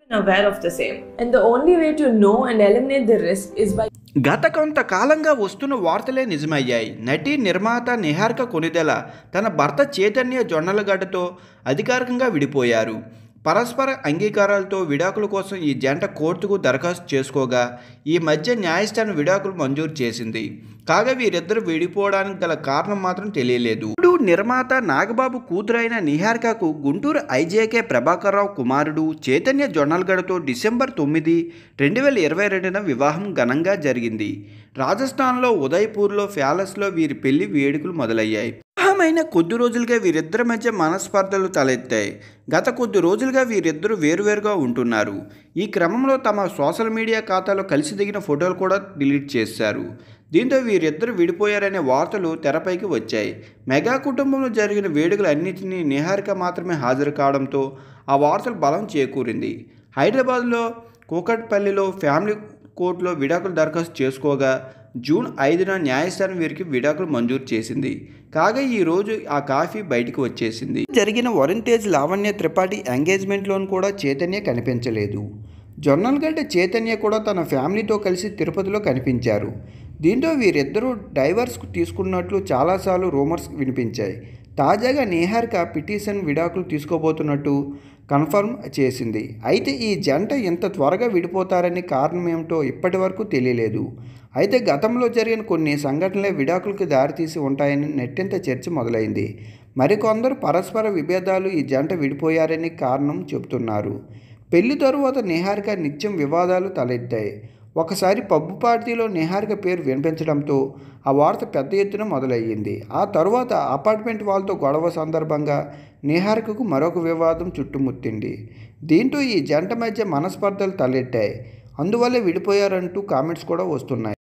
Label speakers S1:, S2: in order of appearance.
S1: aware of the same. And the only way to know and eliminate the risk is by
S2: గత కొంతకాలంగా వస్తున్న వార్తలే నిజమయ్యాయి నటి నిర్మాత నిహారిక కొనిదెల తన భర్త చైతన్య జొన్నలగడ్డతో అధికారికంగా విడిపోయారు పరస్పర అంగీకారాలతో విడాకుల కోసం ఈ జంట కోర్టుకు దరఖాస్తు చేసుకోగా ఈ మధ్య న్యాయస్థానం విడాకులు మంజూరు చేసింది కాగా వీరిద్దరు విడిపోవడానికి గల కారణం మాత్రం తెలియలేదు ఇప్పుడు నిర్మాత నాగబాబు కూతురైన నిహారికకు గుంటూరు ఐజేకే ప్రభాకర్రావు కుమారుడు చైతన్య జొన్నలగడతో డిసెంబర్ తొమ్మిది రెండు వేల ఇరవై రెండున వివాహం ఘనంగా జరిగింది రాజస్థాన్లో ఉదయ్పూర్లో ప్యాలెస్లో వీరి పెళ్లి వేడుకలు మొదలయ్యాయి వివాహమైన కొద్ది రోజులుగా వీరిద్దరి మధ్య మనస్పర్ధలు తలెత్తాయి గత కొద్ది రోజులుగా వీరిద్దరూ వేరువేరుగా ఉంటున్నారు ఈ క్రమంలో తమ సోషల్ మీడియా ఖాతాలో కలిసి దిగిన ఫోటోలు కూడా డిలీట్ చేశారు దీంతో వీరిద్దరు విడిపోయారనే వార్తలు తెరపైకి వచ్చాయి మెగా కుటుంబంలో జరిగిన వేడుకలు అన్నింటినీ నిహారిక మాత్రమే హాజరు కావడంతో ఆ వార్తలు బలం చేకూరింది హైదరాబాద్లో కూకట్పల్లిలో ఫ్యామిలీ కోర్టులో విడాకులు దరఖాస్తు చేసుకోగా జూన్ ఐదున న్యాయస్థానం వీరికి విడాకులు మంజూరు చేసింది కాగా ఈ రోజు ఆ కాఫీ బయటికి వచ్చేసింది జరిగిన వరుణ్ తేజ్ లావణ్య త్రిపాఠి ఎంగేజ్మెంట్లోనూ కూడా చైతన్య కనిపించలేదు జొన్నలగడ్డ చైతన్య కూడా తన ఫ్యామిలీతో కలిసి తిరుపతిలో కనిపించారు దీంతో వీరిద్దరూ డైవర్స్ తీసుకున్నట్లు చాలాసార్లు రూమర్స్ వినిపించాయి తాజాగా నిహారిక పిటిషన్ విడాకులు తీసుకోబోతున్నట్టు కన్ఫర్మ్ చేసింది అయితే ఈ జంట ఇంత త్వరగా విడిపోతారని కారణం ఏమిటో ఇప్పటి వరకు తెలియలేదు అయితే గతంలో జరిగిన కొన్ని సంఘటనలే విడాకులకు దారితీసి ఉంటాయని నెట్టింత చర్చ మొదలైంది మరికొందరు పరస్పర విభేదాలు ఈ జంట విడిపోయారని కారణం చెబుతున్నారు పెళ్లి తరువాత నిహారిక నిత్యం వివాదాలు తలెత్తాయి ఒకసారి పబ్బు పార్టీలో నిహారిక పేరు వినిపించడంతో ఆ వార్త పెద్ద ఎత్తున మొదలయ్యింది ఆ తరువాత అపార్ట్మెంట్ వాళ్ళతో గొడవ సందర్భంగా నిహారికకు మరొక వివాదం చుట్టుముట్టింది దీంతో ఈ జంట మధ్య మనస్పర్ధలు తలెట్టాయి అందువల్ల విడిపోయారంటూ కామెంట్స్ కూడా వస్తున్నాయి